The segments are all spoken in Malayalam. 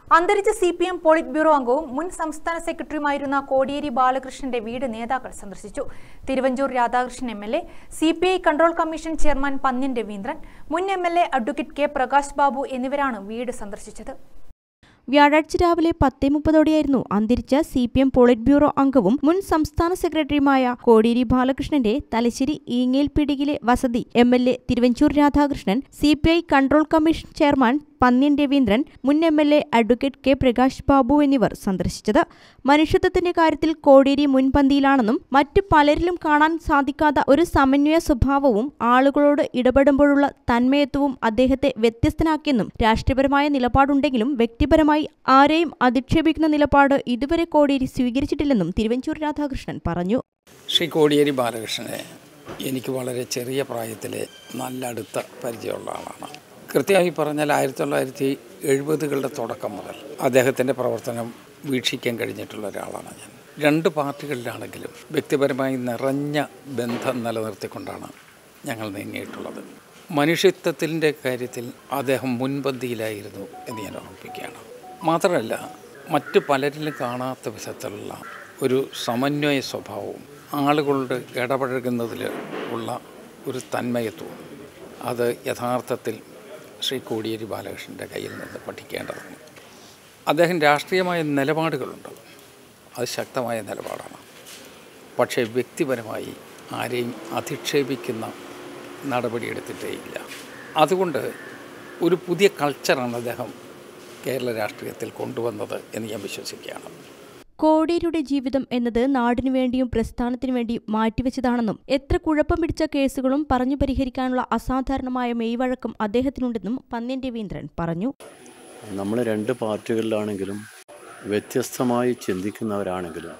അന്തരിച്ച C P M polit bureau അംഗവും മുൻ സംസ്ഥാന സെക്രട്ടറിയുമായിരുന്ന കോടിയേരി ബാലകൃഷ്ണന്റെ വീട് നേതാക്കൾ സന്ദർശിച്ചു Thiruvanchoor Radhakrishnan M L A C P I control commission chairman Pannyan Raveendran മുൻ M L A advocate K Prakash Babu എന്നിവരാണ് വീട് സന്ദർശിച്ചത് വ്യാഴാഴ്ച രാവിലെ പത്തേ മുപ്പതോടെയായിരുന്നു അന്തരിച്ച C P M polit bureau അംഗവും മുൻ സംസ്ഥാന സെക്രട്ടറിയുമായ കോടിയേരി ബാലകൃഷ്ണന്റെ തലശ്ശേരി ഈങ്ങേൽപിടികിലെ വസതി M L A Thiruvanchoor Radhakrishnan C P I control commission chairman Pannyan Raveendran മുൻ M L A advocate K Prakash Babu എന്നിവർ സന്ദർശിച്ചത് മനുഷ്യത്വത്തിന്റെ കാര്യത്തിൽ കോടിയേരി മുൻപന്തിയിലാണെന്നും മറ്റു പലരിലും കാണാൻ സാധിക്കാത്ത ഒരു സമന്വയ സ്വഭാവവും ആളുകളോട് ഇടപെടുമ്പോഴുള്ള തന്മയത്വവും അദ്ദേഹത്തെ വ്യത്യസ്തനാക്കിയെന്നും രാഷ്ട്രീയപരമായ നിലപാടുണ്ടെങ്കിലും വ്യക്തിപരമായി ആരെയും അധിക്ഷേപിക്കുന്ന നിലപാട് ഇതുവരെ കോടിയേരി സ്വീകരിച്ചിട്ടില്ലെന്നും തിരുവഞ്ചൂർ രാധാകൃഷ്ണൻ പറഞ്ഞു ശ്രീ കോടിയേരി ബാലകൃഷ്ണനെ എനിക്ക് വളരെ ചെറിയ പ്രായത്തിൽ നല്ല അടുത്ത പരിചയമുള്ള ആളാണ് കൃത്യമായി പറഞ്ഞാൽ ആയിരത്തി തൊള്ളായിരത്തി എഴുപതുകളുടെ തുടക്കം മുതൽ അദ്ദേഹത്തിൻ്റെ പ്രവർത്തനം വീക്ഷിക്കാൻ കഴിഞ്ഞിട്ടുള്ള ഒരാളാണ് ഞാൻ രണ്ട് പാർട്ടികളിലാണെങ്കിലും വ്യക്തിപരമായി നിറഞ്ഞ ബന്ധം നിലനിർത്തിക്കൊണ്ടാണ് ഞങ്ങൾ നീങ്ങിയിട്ടുള്ളത് മനുഷ്യത്വത്തിൻ്റെ കാര്യത്തിൽ അദ്ദേഹം മുൻപന്തിയിലായിരുന്നു എന്ന് ഞാൻ ഓർമ്മിപ്പിക്കുകയാണ് മാത്രമല്ല മറ്റു പലരിലും കാണാത്ത വിധത്തിലുള്ള ഒരു സമന്വയ സ്വഭാവവും ആളുകളോട് ഇടപഴകുന്നതിൽ ഉള്ള ഒരു തന്മയത്വവും അത് യഥാർത്ഥത്തിൽ ശ്രീ കോടിയേരി ബാലകൃഷ്ണൻ്റെ കയ്യിൽ നിന്ന് പഠിക്കേണ്ടതാണ് അദ്ദേഹം രാഷ്ട്രീയമായ നിലപാടുകളുണ്ട് അത് ശക്തമായ നിലപാടാണ് പക്ഷേ വ്യക്തിപരമായി ആരെയും അധിക്ഷേപിക്കുന്ന നടപടിയെടുത്തിട്ടേ ഇല്ല അതുകൊണ്ട് ഒരു പുതിയ കൾച്ചറാണ് അദ്ദേഹം കേരള രാഷ്ട്രീയത്തിൽ കൊണ്ടുവന്നത് എന്ന് ഞാൻ വിശ്വസിക്കുകയാണ് കോടിയേരിയുടെ ജീവിതം എന്നത് നാടിനു വേണ്ടിയും പ്രസ്ഥാനത്തിനു വേണ്ടിയും മാറ്റിവെച്ചതാണെന്നും എത്ര കുഴപ്പം പിടിച്ച കേസുകളും പറഞ്ഞു പരിഹരിക്കാനുള്ള അസാധാരണമായ മെയ്വഴക്കം അദ്ദേഹത്തിനുണ്ടെന്നും പന്ന്യൻ രവീന്ദ്രൻ പറഞ്ഞു നമ്മൾ രണ്ട് പാർട്ടികളിലാണെങ്കിലും വ്യത്യസ്തമായി ചിന്തിക്കുന്നവരാണെങ്കിലും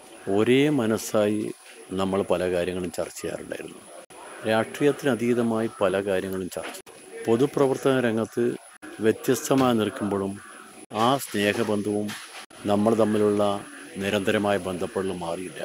ഒരേ മനസ്സായി നമ്മൾ പല കാര്യങ്ങളും ചർച്ച ചെയ്യാറുണ്ടായിരുന്നു രാഷ്ട്രീയത്തിന് അതീതമായി പല കാര്യങ്ങളും ചർച്ച പൊതുപ്രവർത്തന രംഗത്ത് വ്യത്യസ്തമായി നിൽക്കുമ്പോഴും ആ സ്നേഹബന്ധവും നമ്മൾ തമ്മിലുള്ള നിരന്തരമായ ബന്ധപ്പെടലും മാറിയില്ല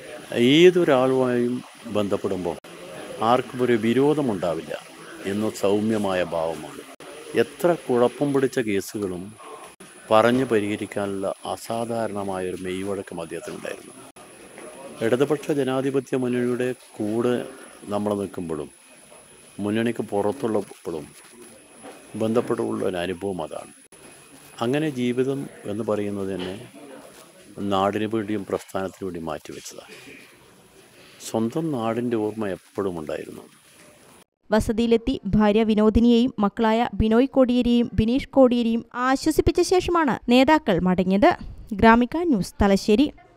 ഏതൊരാളുമായും ബന്ധപ്പെടുമ്പോൾ ആർക്കും ഒരു വിരോധമുണ്ടാവില്ല എന്ന സൗമ്യമായ ഭാവമാണ് എത്ര കുഴപ്പം പിടിച്ച കേസുകളും പറഞ്ഞു പരിഹരിക്കാനുള്ള അസാധാരണമായ ഒരു മെയ്വഴക്കം അദ്ദേഹത്തിനുണ്ടായിരുന്നു ഇടതുപക്ഷ ജനാധിപത്യ മുന്നണിയുടെ കൂടെ നമ്മൾ നിൽക്കുമ്പോഴും മുന്നണിക്ക് പുറത്തുള്ളപ്പോഴും ബന്ധപ്പെട്ടുള്ള ഒരു അനുഭവം അതാണ് അങ്ങനെ ജീവിതം എന്ന് പറയുന്നത് തന്നെ നാടിന് വേണ്ടിയും പ്രസ്ഥാനത്തിന് വേണ്ടി മാറ്റിവെച്ചതാണ് സ്വന്തം നാടിൻ്റെ ഓർമ്മ എപ്പോഴും ഉണ്ടായിരുന്നു വസതിയിലെത്തി ഭാര്യ വിനോദിനിയെയും മക്കളായ ബിനോയ് കോടിയേരിയെയും ബിനീഷ് കോടിയേരിയും ആശ്വസിപ്പിച്ച ശേഷമാണ് നേതാക്കൾ മടങ്ങിയത് ഗ്രാമിക ന്യൂസ് തലശ്ശേരി